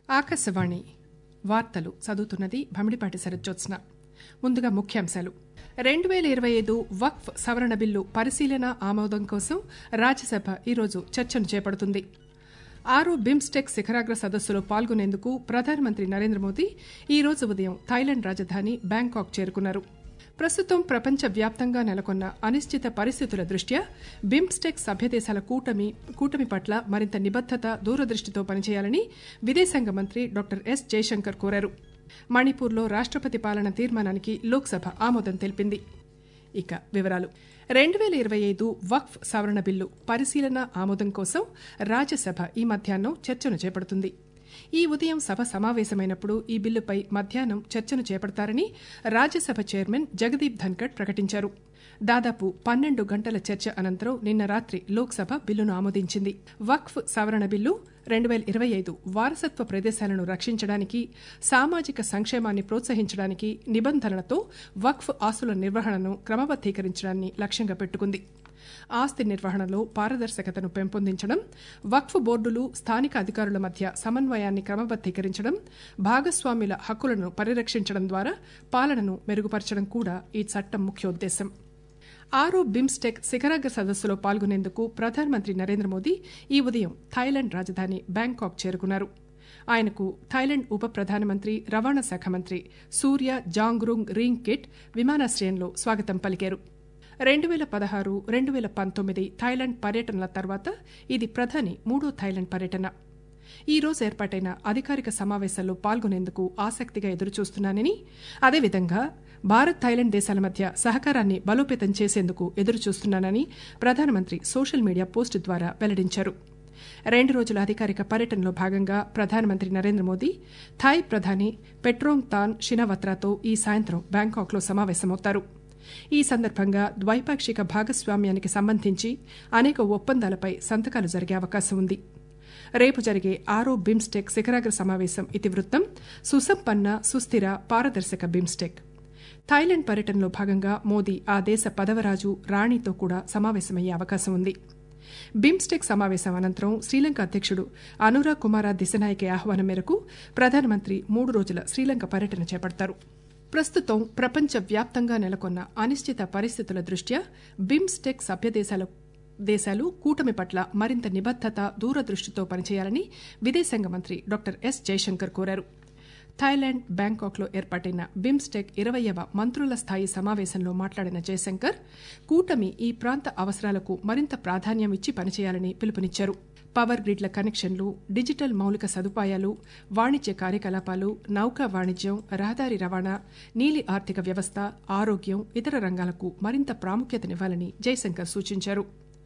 ఆకాశవాణి వార్తలు చదువుతున్నది భమిడిపాటి శరజ్జోత్స్న ముందుగా ముఖ్యాంశాలు రెండు వేల ఇరవై ఐదు వక్ఫ్ సవరణ బిల్లు పరిశీలన ఆమోదం కోసం రాజ్యసభ ఈరోజు చర్చను చేపడుతుంది ఆరో బిమ్స్టెక్ శిఖరాగ్ర సదస్సులో పాల్గొనేందుకు ప్రధానమంత్రి నరేంద్ర మోదీ ఈ రోజు ఉదయం థాయిలాండ్ రాజధాని బ్యాంకాక్ చేరుకున్నారు ప్రస్తుతం ప్రపంచ వ్యాప్తంగా నెలకొన్న అనిశ్చిత పరిస్థితుల దృష్ట్యా బిమ్స్టెక్ సభ్యదేశాల కూటమి కూటమి పట్ల మరింత నిబద్దత దూరదృష్టితో పనిచేయాలని విదేశాంగ మంత్రి డాక్టర్ ఎస్ జయశంకర్ కోరారు మణిపూర్లో రాష్టపతి పాలన తీర్మానానికి లోక్సభ ఆమోదం తెలిపింది ఇక వివరాలు రెండు వేల ఇరవై ఐదు వక్ఫ్ సవరణ బిల్లు పరిశీలన ఆమోదం కోసం రాజ్యసభ ఈ మధ్యాహ్నం చర్చను చేపడుతుంది ఈ ఉదయం సభ సమావేశమైనప్పుడు ఈ బిల్లుపై మధ్యాహ్నం చర్చను చేపడతారని రాజ్యసభ చైర్మన్ జగదీప్ ధన్కడ్ ప్రకటించారు దాదాపు పన్నెండు గంటల చర్చ అనంతరం నిన్న రాత్రి లోక్సభ బిల్లును ఆమోదించింది వక్ఫ్ సవరణ బిల్లు రెండు వేల ఇరవై ఐదు వారసత్వ ప్రదేశాలను రక్షించడానికి సామాజిక సంక్షేమాన్ని ప్రోత్సహించడానికి నిబంధనలతో వక్ఫ్ ఆస్తుల నిర్వహణను క్రమబద్దీకరించడాన్ని లక్ష్యంగా పెట్టుకుంది ఆస్తి నిర్వహణలో పారదర్శకతను పెంపొందించడం వక్ఫ్ బోర్డులు స్థానిక అధికారుల మధ్య సమన్వయాన్ని క్రమబద్దీకరించడం భాగస్వాముల హక్కులను పరిరక్షించడం ద్వారా పాలనను మెరుగుపరచడం కూడా ఈ చట్టం ముఖ్యోద్దేశం ఆరో బిమ్స్టెక్ శిఖరాగ్ర సదస్సులో పాల్గొనేందుకు ప్రధానమంత్రి నరేంద్ర మోదీ ఈ ఉదయం థాయిలాండ్ రాజధాని బ్యాంకాక్ చేరుకున్నారు ఆయనకు థాయిలాండ్ ఉప ప్రధానమంత్రి రవాణా శాఖ మంత్రి సూర్య జాంగ్రుంగ్ రింగ్ కిట్ విమానాశ్రయంలో స్వాగతం పలికారు రెండు వేల పదహారు రెండు వేల పంతొమ్మిది థాయిలాండ్ పర్యటనల తర్వాత ఇది ప్రధాని మూడో థాయిలాండ్ పర్యటన ఈ రోజు ఏర్పాటైన అధికారిక సమావేశాల్లో పాల్గొనేందుకు ఆసక్తిగా ఎదురుచూస్తున్నానని అదేవిధంగా భారత్ థాయిలాండ్ దేశాల మధ్య సహకారాన్ని బలోపేతం చేసేందుకు ఎదురుచూస్తున్నానని ప్రధానమంత్రి సోషల్ మీడియా పోస్టు ద్వారా వెల్లడించారు రెండు రోజుల అధికారిక పర్యటనలో భాగంగా ప్రధానమంత్రి నరేంద్ర మోదీ థాయ్ ప్రధాని పెట్రోంగ్ తాన్ షినవత్రాతో ఈ సాయంత్రం బ్యాంకాక్లో సమావేశమవుతారు ఈ సందర్భంగా ద్వైపాక్షిక భాగస్వామ్యానికి సంబంధించి అనేక ఒప్పందాలపై సంతకాలు జరిగే అవకాశం ఉంది రేపు జరిగే ఆరో బిమ్స్టెక్ శిఖరాగ్ర సమావేశం ఇతివృత్తం సుసంపన్న సుస్థిర పారదర్శక బిమ్స్టెక్ థాయిలాండ్ పర్యటనలో భాగంగా మోదీ ఆ దేశ పదవరాజు రాణితో కూడా సమావేశమయ్యే అవకాశం ఉంది బిమ్స్టెక్ సమావేశం అనంతరం శ్రీలంక అధ్యక్షుడు అనురా కుమార దిశనాయకే ఆహ్వానం మేరకు ప్రధానమంత్రి మూడు రోజుల శ్రీలంక పర్యటన చేపడతారు ప్రస్తుతం ప్రపంచ వ్యాప్తంగా నెలకొన్న అనిశ్చిత పరిస్థితుల దృష్ట్యా బిమ్స్టెక్ సభ్యదేశాల దేశాలు కూటమి పట్ల మరింత నిబద్దత దూరదృష్టితో పనిచేయాలని విదేశాంగ మంత్రి డాక్టర్ ఎస్ జయశంకర్ కోరారు థాయిలాండ్ బ్యాంకాక్లో ఏర్పాటైన బిమ్స్టెక్ ఇరవయవ మంత్రుల స్థాయి సమావేశంలో మాట్లాడిన జయశంకర్ కూటమి ఈ ప్రాంత అవసరాలకు మరింత ప్రాధాన్యం ఇచ్చి పనిచేయాలని పిలుపునిచ్చారు పవర్ గ్రిడ్ల కనెక్షన్లు డిజిటల్ మౌలిక సదుపాయాలు వాణిజ్య కార్యకలాపాలు నౌకా వాణిజ్యం రహదారి రవాణా నీలి ఆర్థిక వ్యవస్థ ఆరోగ్యం ఇతర రంగాలకు మరింత ప్రాముఖ్యతనివ్వాలని జయశంకర్ సూచించారు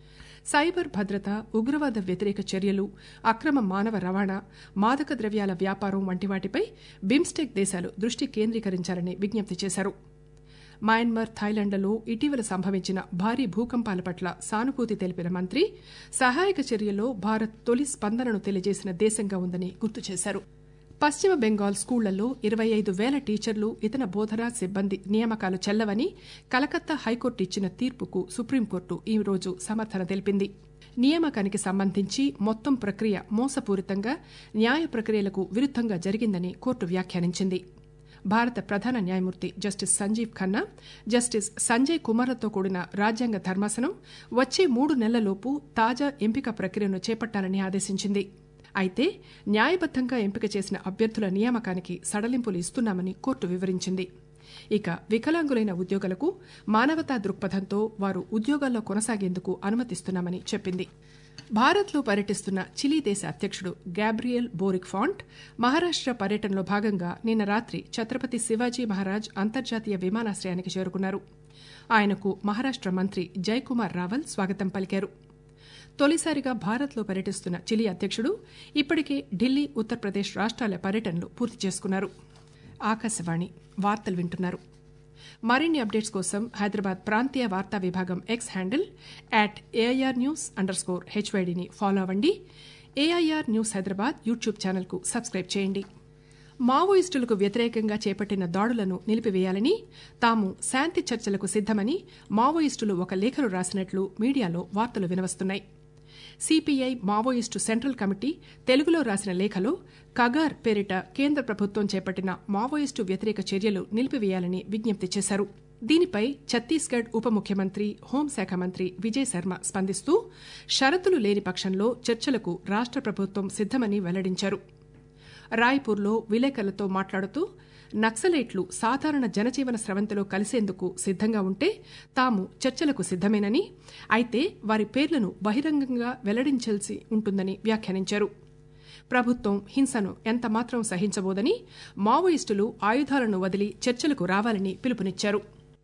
సైబర్ భద్రత ఉగ్రవాద వ్యతిరేక చర్యలు అక్రమ మానవ రవాణా మాదక ద్రవ్యాల వ్యాపారం వంటి వాటిపై బిమ్స్టెక్ దేశాలు దృష్టి కేంద్రీకరించాలని విజ్ఞప్తి చేశారు మయన్మార్ థాయిలాండ్లలో ఇటీవల సంభవించిన భారీ భూకంపాల పట్ల సానుభూతి తెలిపిన మంత్రి సహాయక చర్యల్లో భారత్ తొలి స్పందనను తెలియజేసిన దేశంగా ఉందని గుర్తు చేశారు పశ్చిమ బెంగాల్ స్కూళ్లలో ఇరవై ఐదు వేల టీచర్లు ఇతర బోధనా సిబ్బంది నియామకాలు చెల్లవని కలకత్తా హైకోర్టు ఇచ్చిన తీర్పుకు సుప్రీంకోర్టు ఈ రోజు సమర్థన తెలిపింది నియామకానికి సంబంధించి మొత్తం ప్రక్రియ మోసపూరితంగా న్యాయ ప్రక్రియలకు విరుద్దంగా జరిగిందని కోర్టు వ్యాఖ్యానించింది భారత ప్రధాన న్యాయమూర్తి జస్టిస్ సంజీవ్ ఖన్నా జస్టిస్ సంజయ్ కుమార్లతో కూడిన రాజ్యాంగ ధర్మాసనం వచ్చే మూడు నెలలలోపు తాజా ఎంపిక ప్రక్రియను చేపట్టాలని ఆదేశించింది అయితే న్యాయబద్దంగా ఎంపిక చేసిన అభ్యర్థుల నియామకానికి సడలింపులు ఇస్తున్నామని కోర్టు వివరించింది ఇక వికలాంగులైన ఉద్యోగులకు మానవతా దృక్పథంతో వారు ఉద్యోగాల్లో కొనసాగేందుకు అనుమతిస్తున్నామని చెప్పింది భారత్లో పర్యటిస్తున్న చిలీ దేశ అధ్యక్షుడు గ్యాబ్రియల్ బోరిక్ ఫాంట్ మహారాష్ట పర్యటనలో భాగంగా నిన్న రాత్రి ఛత్రపతి శివాజీ మహారాజ్ అంతర్జాతీయ విమానాశ్రయానికి చేరుకున్నారు ఆయనకు మహారాష్ట మంత్రి జయకుమార్ రావల్ స్వాగతం పలికారు తొలిసారిగా భారత్లో పర్యటిస్తున్న చిలీ అధ్యక్షుడు ఇప్పటికే ఢిల్లీ ఉత్తరప్రదేశ్ రాష్ట్రాల పర్యటనలు పూర్తి చేసుకున్నారు ఆకాశవాణి వార్తలు వింటున్నారు మరిన్ని అప్డేట్స్ కోసం హైదరాబాద్ ప్రాంతీయ వార్తా విభాగం X handle at AIR news under score హెచ్వైడిని ఫాలో అవ్వండి ఏఐఆర్ న్యూస్ హైదరాబాద్ యూట్యూబ్ ఛానల్కు సబ్స్క్రైబ్ చేయండి మావోయిస్టులకు వ్యతిరేకంగా చేపట్టిన దాడులను నిలిపివేయాలని తాము శాంతి చర్చలకు సిద్దమని మావోయిస్టులు ఒక లేఖను రాసినట్లు మీడియాలో వార్తలు వినవస్తున్నాయి సిపిఐ మావోయిస్టు సెంట్రల్ కమిటీ తెలుగులో రాసిన లేఖలో కగార్ పేరిట కేంద్ర ప్రభుత్వం చేపట్టిన మావోయిస్టు వ్యతిరేక చర్యలు నిలిపివేయాలని విజ్ఞప్తి చేశారు దీనిపై ఛత్తీస్గఢ్ ఉప ముఖ్యమంత్రి హోంశాఖ మంత్రి విజయ్ శర్మ స్పందిస్తూ షరతులు లేని పక్షంలో చర్చలకు రాష్ట ప్రభుత్వం సిద్దమని వెల్లడించారు రాయ్పూర్లో విలేకరులతో మాట్లాడుతూ నక్సలైట్లు సాధారణ జనజీవన స్రవంతిలో కలిసేందుకు సిద్దంగా ఉంటే తాము చర్చలకు సిద్దమేనని అయితే వారి పేర్లను బహిరంగంగా వెల్లడించాల్సి ఉంటుందని వ్యాఖ్యానించారు ప్రభుత్వం హింసను ఎంతమాత్రం సహించబోదని మావోయిస్టులు ఆయుధాలను వదిలి చర్చలకు రావాలని పిలుపునిచ్చారు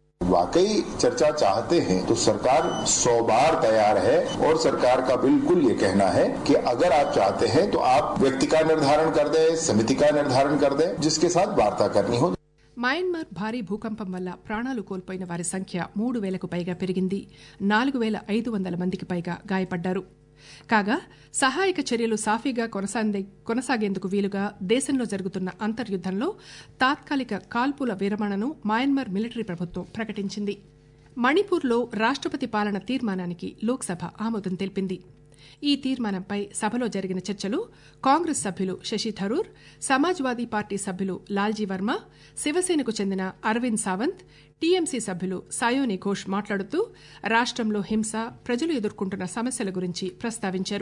वाकई चर्चा चाहते हैं तो सरकार सौ बार तैयार है और सरकार का बिल्कुल ये कहना है कि अगर आप चाहते हैं तो आप व्यक्ति का निर्धारण कर दें समिति का निर्धारण कर दें जिसके साथ वार्ता करनी हो మయన్మార్ భారీ భూకంపం వల్ల ప్రాణాలు కోల్పోయిన వారి సంఖ్య మూడు వేలకు పైగా పెరిగింది నాలుగు వేల ఐదు వందల మందికి పైగా గాయపడ్డారు కాగా సహాయక చర్యలు సాఫీగా కొనసాగేందుకు వీలుగా దేశంలో జరుగుతున్న అంతర్యుద్దంలో తాత్కాలిక కాల్పుల విరమణను మయన్మార్ మిలిటరీ ప్రభుత్వం ప్రకటించింది మణిపూర్లో రాష్టపతి పాలన తీర్మానానికి లోక్సభ ఆమోదం తెలిపింది ఈ తీర్మానంపై సభలో జరిగిన చర్చలు కాంగ్రెస్ సభ్యులు శశి థరూర్ సమాజ్వాదీ పార్టీ సభ్యులు లాల్జీ వర్మ శివసేనకు చెందిన అరవింద్ సావంత్ టీఎంసీ సభ్యులు సాయోని ఘోష్ మాట్లాడుతూ రాష్టంలో హింస ప్రజలు ఎదుర్కొంటున్న సమస్యల గురించి ప్రస్తావించారు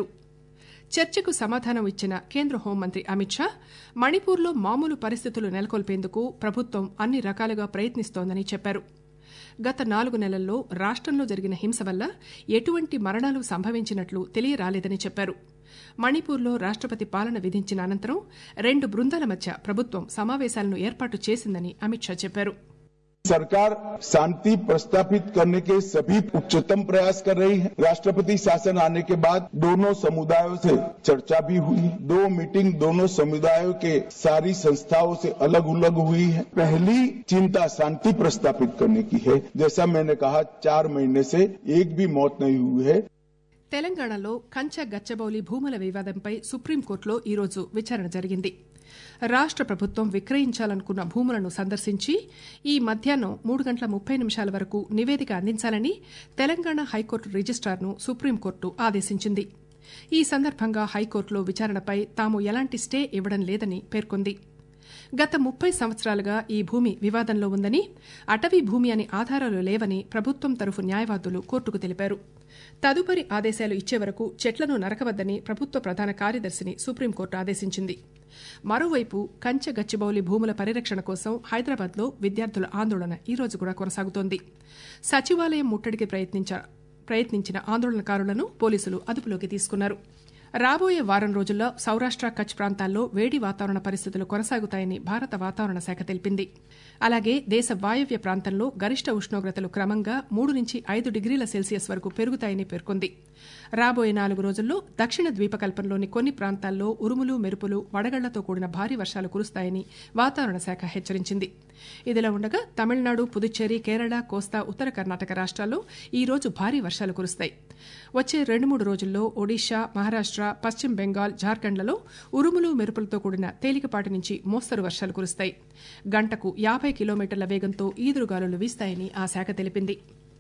చర్చకు సమాధానం ఇచ్చిన కేంద్ర హోంమంత్రి అమిత్ షా మణిపూర్లో మామూలు పరిస్థితులు నెలకొల్పేందుకు ప్రభుత్వం అన్ని రకాలుగా ప్రయత్నిస్తోందని చెప్పారు గత నాలుగు నెలల్లో రాష్టంలో జరిగిన హింస వల్ల ఎటువంటి మరణాలు సంభవించినట్లు తెలియరాలేదని చెప్పారు మణిపూర్లో రాష్టపతి పాలన విధించిన అనంతరం రెండు బృందాల మధ్య ప్రభుత్వం సమావేశాలను ఏర్పాటు చేసిందని అమిత్ షా చెప్పారు सरकार शांति प्रस्तापित करने के सभी उच्चतम प्रयास कर रही है राष्ट्रपति शासन आने के बाद दोनों समुदायों से चर्चा भी हुई दो मीटिंग दोनों समुदायों के सारी संस्थाओं से अलग अलग हुई है पहली चिंता शांति प्रस्तापित करने की है जैसा मैंने कहा चार महीने से एक भी मौत नहीं हुई है తెలంగాణలో కంచ గచ్చబౌలి భూముల వివాదంపై సుప్రీంకోర్టులో ఈరోజు విచారణ జరిగింది రాష్ట ప్రభుత్వం విక్రయించాలనుకున్న భూములను సందర్శించి ఈ మధ్యాహ్నం మూడు గంటల ముప్పై నిమిషాల వరకు నివేదిక అందించాలని తెలంగాణ హైకోర్టు రిజిస్టార్ను సుప్రీంకోర్టు ఆదేశించింది ఈ సందర్భంగా హైకోర్టులో విచారణపై తాము ఎలాంటి స్టే ఇవ్వడం లేదని పేర్కొంది గత ముప్పై సంవత్సరాలుగా ఈ భూమి వివాదంలో ఉందని అటవీ భూమి అని ఆధారాలు లేవని ప్రభుత్వం తరఫు న్యాయవాదులు కోర్టుకు తెలిపారు తదుపరి ఆదేశాలు ఇచ్చే వరకు చెట్లను నరకవద్దని ప్రభుత్వ ప్రధాన కార్యదర్శిని సుప్రీంకోర్టు ఆదేశించింది మరోవైపు కంచె గచ్చిబౌలి భూముల పరిరక్షణ కోసం హైదరాబాద్లో విద్యార్థుల ఆందోళన ఈ రోజు కూడా కొనసాగుతోంది సచివాలయం ముట్టడికి ప్రయత్నించిన ఆందోళనకారులను పోలీసులు అదుపులోకి తీసుకున్నారు రాబోయే వారం రోజుల్లో సౌరాష్ట కచ్ ప్రాంతాల్లో వేడి వాతావరణ పరిస్థితులు కొనసాగుతాయని భారత వాతావరణ శాఖ తెలిపింది అలాగే దేశ వాయవ్య ప్రాంతంలో గరిష్ట ఉష్ణోగ్రతలు క్రమంగా మూడు నుంచి ఐదు డిగ్రీల సెల్సియస్ వరకు పెరుగుతాయని పేర్కొంది రాబోయే నాలుగు రోజుల్లో దక్షిణ ద్వీపకల్పంలోని కొన్ని ప్రాంతాల్లో ఉరుములు మెరుపులు వడగళ్లతో కూడిన భారీ వర్షాలు కురుస్తాయని వాతావరణ శాఖ హెచ్చరించింది ఇదిలా ఉండగా తమిళనాడు పుదుచ్చేరి కేరళ కోస్తా ఉత్తర కర్ణాటక రాష్ట్రాల్లో ఈ రోజు భారీ వర్షాలు కురుస్తాయి వచ్చే రెండు మూడు రోజుల్లో ఒడిషా మహారాష్ట పశ్చిమ బెంగాల్ జార్ఖండ్లలో ఉరుములు మెరుపులతో కూడిన తేలికపాటి నుంచి మోస్తరు వర్షాలు కురుస్తాయి గంటకు యాభై కిలోమీటర్ల వేగంతో ఈదురుగాలులు వీస్తాయని ఆ శాఖ తెలిపింది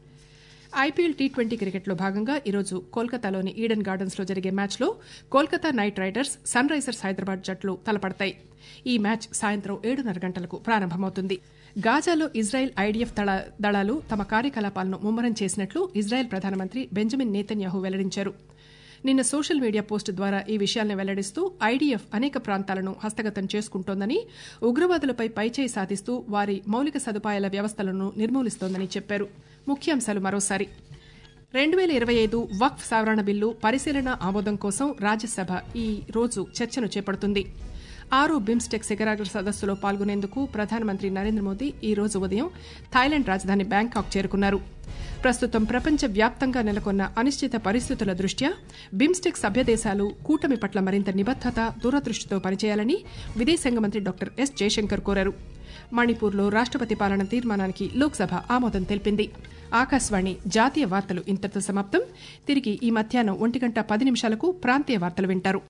ఐపీఎల్ టీ ట్వంటీ క్రికెట్లో భాగంగా ఈరోజు కోల్కతాలోని ఈడెన్ గార్డెన్స్ లో జరిగే మ్యాచ్లో Kolkata knight riders sun risers Hyderabad జట్లు తలపడతాయి ఈ మ్యాచ్ సాయంత్రం ఏడున్నర గంటలకు ప్రారంభమవుతుంది గాజాలో ఇజ్రాయెల్ ఐడీఎఫ్ దళాలు తమ కార్యకలాపాలను ముమ్మరం చేసినట్లు ఇజ్రాయెల్ ప్రధానమంత్రి బెంజమిన్ నేతన్యాహు వెల్లడించారు నిన్న సోషల్ మీడియా పోస్టు ద్వారా ఈ విషయాలను వెల్లడిస్తూ ఐడీఎఫ్ అనేక ప్రాంతాలను హస్తగతం చేసుకుంటోందని ఉగ్రవాదులపై పైచేయి సాధిస్తూ వారి మౌలిక సదుపాయాల వ్యవస్థలను నిర్మూలిస్తోందని చెప్పారు ముఖ్యాంశాలు మరోసారి రెండు వేల ఇరవై ఐదు వక్ఫ్ సవరణ బిల్లు పరిశీలన ఆమోదం కోసం రాజ్యసభ ఈ రోజు చర్చను చేపడుతుంది ఆరో బిమ్స్టెక్ శిఖరాగ్ర సదస్సులో పాల్గొనేందుకు ప్రధానమంత్రి నరేంద్ర మోదీ ఈ రోజు ఉదయం థాయిలాండ్ రాజధాని బ్యాంకాక్ చేరుకున్నారు ప్రస్తుతం ప్రపంచ వ్యాప్తంగా నెలకొన్న అనిశ్చిత పరిస్థితుల దృష్ట్యా బిమ్స్టెక్ సభ్య దేశాలు కూటమి పట్ల మరింత నిబద్దత దూరదృష్టితో పనిచేయాలని విదేశాంగ మంత్రి డాక్టర్ ఎస్ జయశంకర్ కోరారు మణిపూర్లో రాష్టపతి పాలన తీర్మానానికి లోక్సభ ఆమోదం తెలిపింది ఆకాశవాణి జాతీయ వార్తలు ఇంతటితో సమాప్తం తిరిగి ఈ మధ్యాహ్నం ఒంటి గంట పది నిమిషాలకు ప్రాంతీయ వార్తలు వింటారు